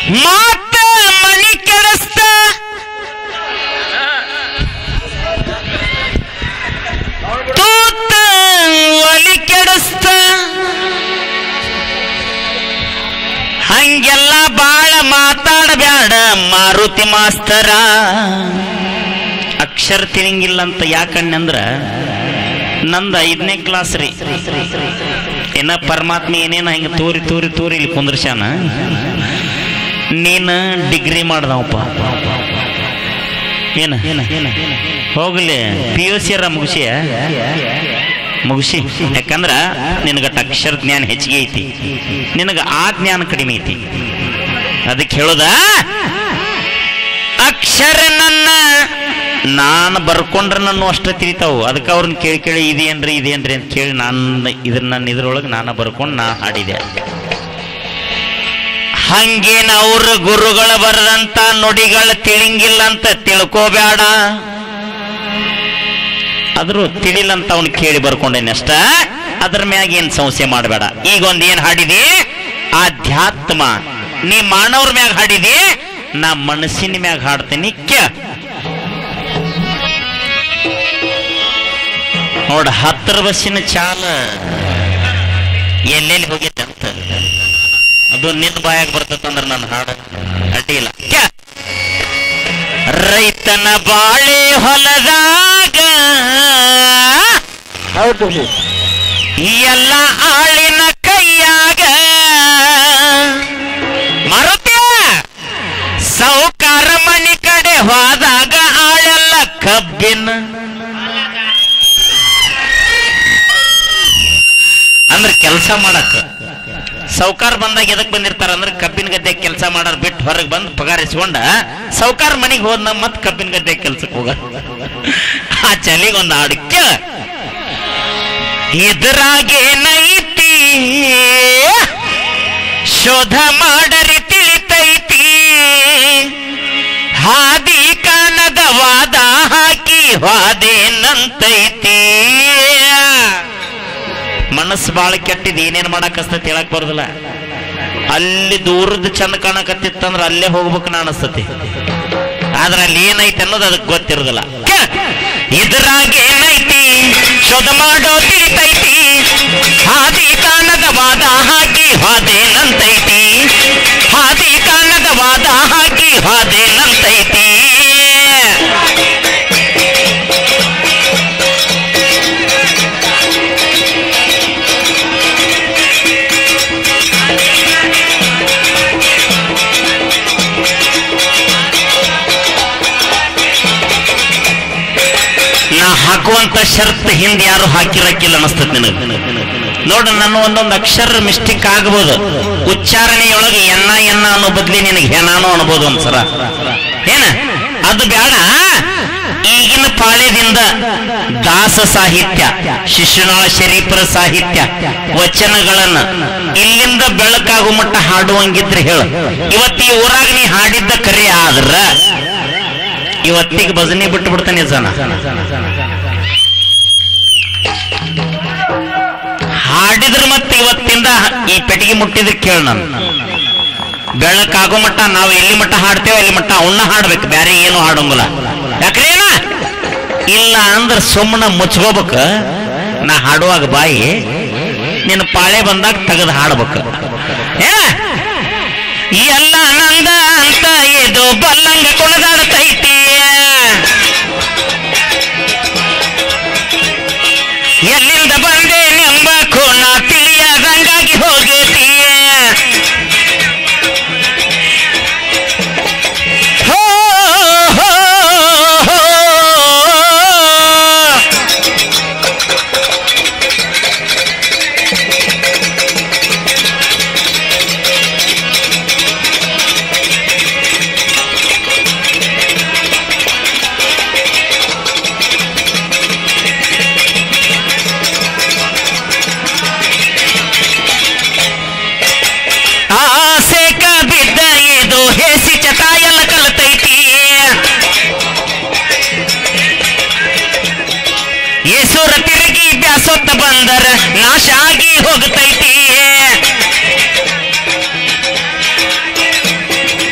ಮಾತ ಮಣಿ ಕೆಡಸ್ತ ತೂತ ಒಲಿ ಕೆಡಸ್ತ ಹಂಗೆಲ್ಲ ಬಾಳ ಮಾತಾಡಬ್ಯಾಡ ಮಾರುತಿ ಮಾಸ್ತರ ಅಕ್ಷರ ತಿಳಂಗಿಲ್ಲ ಅಂತ ಯಾಕಣ್ಣಂದ್ರ ನಂದ ಐದನೇ ಕ್ಲಾಸ್ ರೀ ಏನ ಪರಮಾತ್ಮ ಏನೇನ ಹಿಂಗ ತೂರಿ ತೂರಿ ತೂರಿ ಇಲ್ಲಿ ಕುಂದ್ರಸ್ಯಾನ ನೀನು ಡಿಗ್ರಿ ಮಾಡ್ದವಪ್ಪ ಏನ ಹೋಗ್ಲಿ ಪಿ ಯು ಸಿ ಮುಗಿಸಿಯ ಮುಗಿಸಿ ಯಾಕಂದ್ರ ನಿನಗಟ್ಟ ಅಕ್ಷರ ಜ್ಞಾನ ಹೆಚ್ಚಿಗೆ ಐತಿ ನಿನಗ ಆ ಜ್ಞಾನ ಕಡಿಮೆ ಐತಿ ಅದಕ್ಕೆ ಹೇಳೋದ ಅಕ್ಷರ ನನ್ನ ನಾನು ಬರ್ಕೊಂಡ್ರೆ ನನ್ನ ಅಷ್ಟ ತಿರಿತಾವು ಅದಕ್ಕೆ ಅವ್ರನ್ನ ಕೇಳಿ ಕೇಳಿ ಇದೇನ್ರಿ ಇದೇನ್ರಿ ಅಂತ ಕೇಳಿ ನಾನು ಇದ್ರ ನನ್ನ ಇದ್ರೊಳಗೆ ನಾನು ಬರ್ಕೊಂಡು ನಾ ಹಾಡಿದೆ ಹಂಗೇನ ಅವ್ರ ಗುರುಗಳ ಬರದಂತ ನುಡಿಗಳ ತಿಳಿಂಗಿಲ್ಲ ಅಂತ ತಿಳ್ಕೋಬೇಡ ಆದ್ರೂ ತಿಳಿಲಂತ ಅವ್ನು ಕೇಳಿ ಬರ್ಕೊಂಡೇನೆ ಅಷ್ಟ ಅದ್ರ ಮ್ಯಾಗ ಏನ್ ಸಂಶಯ ಮಾಡಬೇಡ ಈಗ ಒಂದ್ ಏನ್ ಹಾಡಿದಿ ಆಧ್ಯಾತ್ಮ ನೀ ಮಾನವ್ರ ಮ್ಯಾಗ ಹಾಡಿದಿ ನಾ ಮನಸ್ಸಿನ ಮ್ಯಾಗ ಹಾಡ್ತೀನಿ ಕ್ಯ ನೋಡ ಹತ್ತರ ಬಸ್ಸಿನ ಚಾಲ ಎಲ್ಲೆಲ್ಲಿ ಹೋಗಿದ್ದೆ ಅಂತ ಅದು ನಿನ್ನ ಬಾಯಾಗ ಬರ್ತದಂದ್ರ ನನ್ನ ಹಾಡು ಅಡ್ಡಿ ಇಲ್ಲ ಕ್ಯ ರೈತನ ಬಾಳೆ ಹೊಲದಾಗ ಹೌದು ಎಲ್ಲ ಆಳಿನ ಕೈಯಾಗ ಮರತ್ಯ ಸೌಕಾರ ಮನಿ ಕಡೆ ಹೋದಾಗ ಆಳೆಲ್ಲ ಕಬ್ಬಿನ ಅಂದ್ರೆ ಕೆಲಸ ಮಾಡಕ್ ಸೌಕಾರ ಬಂದಾಗ ಎದಕ್ ಬಂದಿರ್ತಾರ ಅಂದ್ರೆ ಕಬ್ಬಿನ ಗದ್ದೆ ಕೆಲಸ ಮಾಡಾರ ಬಿಟ್ಟು ಹೊರಗೆ ಬಂದು ಪಗಾರ ಇಸ್ಕೊಂಡ ಸೌಕಾರ ಮನಿಗೆ ಹೋದ್ನ ಮತ್ ಕಬ್ಬಿನ ಗದ್ದೆ ಕೆಲ್ಸಕ್ಕೆ ಹೋಗ ಆ ಚಲಿಗೆ ಒಂದು ಹಾಡಕ್ಕೆ ಇದ್ರಾಗೇನೈತಿ ಶೋಧ ಮಾಡರಿ ತಿಳಿತೈತಿ ಹಾದಿ ಕಾಣದ ವಾದ ಹಾಕಿ ವಾದೇನಂತೈತಿ ಮನಸ್ಸು ಬಾಳ ಕೆಟ್ಟಿದ್ ಏನೇನ್ ಮಾಡಕಸ್ತತಿ ಹೇಳಕ್ ಬರೋದಿಲ್ಲ ಅಲ್ಲಿ ದೂರದ ಚಂದ ಕಾಣಕತ್ತಿತ್ತಂದ್ರ ಅಲ್ಲೇ ಹೋಗ್ಬೇಕು ನಾ ಅನಸ್ತತಿ ಆದ್ರ ಅಲ್ಲಿ ಏನೈತಿ ಅನ್ನೋದು ಅದಕ್ಕೆ ಗೊತ್ತಿರೋದಿಲ್ಲ ಇದ್ರಾಗ ಏನೈತಿ ಶೋಧ ಮಾಡೋ ತಿಳಿತೈತಿ ಹಾದಿ ಕಾಣದ ವಾದ ಹಾಕಿ ಹಾದೇನಂತೈತಿ ಹಾದಿ ಕಾಣದ ವಾದ ಹಾಕಿ ಹಾದೇನಂತೈತಿ ನಾ ಹಾಕುವಂತ ಶರ್ತ್ ಹಿಂದೆ ಯಾರು ಹಾಕಿರಕ್ಕಿಲ್ಲ ಅನಿಸ್ತದೆ ನಿನಗೆ ನೋಡ ನನ್ನ ಒಂದೊಂದು ಅಕ್ಷರ ಮಿಸ್ಟೇಕ್ ಆಗಬಹುದು ಉಚ್ಚಾರಣೆಯೊಳಗೆ ಎನ್ನ ಎನ್ನ ಅನ್ನೋ ಬದ್ಲಿ ನಿನಗೆ ಹೆನಾನೋ ಅನ್ಬೋದು ಒಂದ್ಸಲ ಏನ ಅದು ಬೇಡ ಈಗಿನ ಪಾಳ್ಯದಿಂದ ದಾಸ ಸಾಹಿತ್ಯ ಶಿಶುನಾಳ ಶರೀಫರ ಸಾಹಿತ್ಯ ವಚನಗಳನ್ನ ಇಲ್ಲಿಂದ ಬೆಳಕಾಗೋ ಮಟ್ಟ ಹಾಡುವಂಗಿದ್ರೆ ಹೇಳು ಇವತ್ತು ಈ ಊರಾಗ ನೀ ಹಾಡಿದ್ದ ಕರೆ ಆದ್ರ ಇವತ್ತಿಗೆ ಭಜನೆ ಬಿಟ್ಟು ಬಿಡ್ತಾನೆ ಜನ ಹಾಡಿದ್ರ ಮತ್ತೆ ಇವತ್ತಿಂದ ಈ ಪೆಟ್ಟಿಗೆ ಮುಟ್ಟಿದ ಕೇಳ ನಾನು ಬೆಳಕಾಗೋ ಮಟ್ಟ ನಾವು ಎಲ್ಲಿ ಮಟ್ಟ ಹಾಡ್ತೇವೆ ಅಲ್ಲಿ ಮಟ್ಟ ಅವನ್ನ ಹಾಡ್ಬೇಕು ಬೇರೆ ಏನು ಹಾಡಂಗಿಲ್ಲ ಯಾಕ್ರೇನ ಇಲ್ಲ ಅಂದ್ರೆ ಸುಮ್ಮನೆ ಮುಚ್ಕೋಬೇಕು ನಾ ಹಾಡುವಾಗ ಬಾಯಿ ನಿನ್ನ ಪಾಳೆ ಬಂದಾಗ ತೆಗೆದು ಹಾಡ್ಬೇಕು ಏನ ಎಲ್ಲ ನಂದ ಅಂತ ಇದು ಬಲ್ಲಂಗ ಕುಣದಾಡ್ತೈತಿ ಎಲ್ಲಿಂದ ಬಂದೆ ನೆಂಬ ಕೋಣ ತಿಳಿಯದಂಗಾಗಿ ಹೋಗೈತಿ ಹೋ, ಹೋ, ಹೋ. ಆಸೆಕ ಬಿದ್ದ ಇದು ಹೇಸಿ ಚಟ ಎಲ್ಲ ಕಲ್ತೈತಿ ಏಸುರ ತಿರುಗಿ ಬ್ಯಾಸೊತ್ತ ಬಂದರ ನಾಶ ಆಗಿ ಹೋಗ್ತೈತಿ